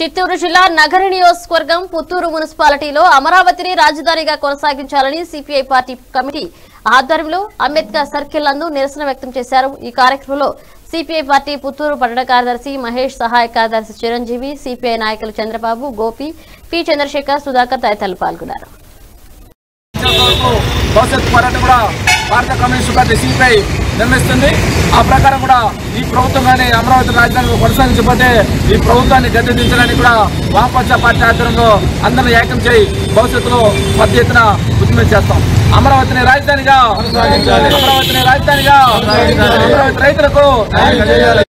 చిత్తూరు జిల్లా నగర నియోజకవర్గం పుత్తూరు మున్సిపాలిటీలో అమరావతిని రాజధానిగా కొనసాగించాలని సిపిఐ పార్టీ కమిటీ ఆధ్వర్యంలో అంబేద్కర్ సర్కిల్ నందు నిరసన వ్యక్తం చేశారు ఈ కార్యక్రమంలో సిపిఐ పార్టీ పుత్తూరు పట్టణ కార్యదర్శి మహేష్ సహాయ కార్యదర్శి చిరంజీవి సిపిఐ నాయకులు చంద్రబాబు గోపి పి చంద్రశేఖర్ సుధాకర్ తదితరులు పాల్గొన్నారు వరకు భవిష్యత్ పోరాటం కూడా భారత కమ్యూనిస్ట్ పార్టీ సిపిఐ నిర్మిస్తుంది ఆ ప్రకారం కూడా ఈ ప్రభుత్వం కానీ అమరావతి రాజధాని కొనసాగించకపోతే ఈ ప్రభుత్వాన్ని గద్దెదించడానికి కూడా వామపక్ష పార్టీ ఆధ్వర్యంలో అందరిని ఏకం చేయి భవిష్యత్తులో పెద్ద ఎత్తున ఉద్యమం చేస్తాం అమరావతిని రాజధానిగా అమరావతిని రాజధానిగా అమరావతి రైతులకు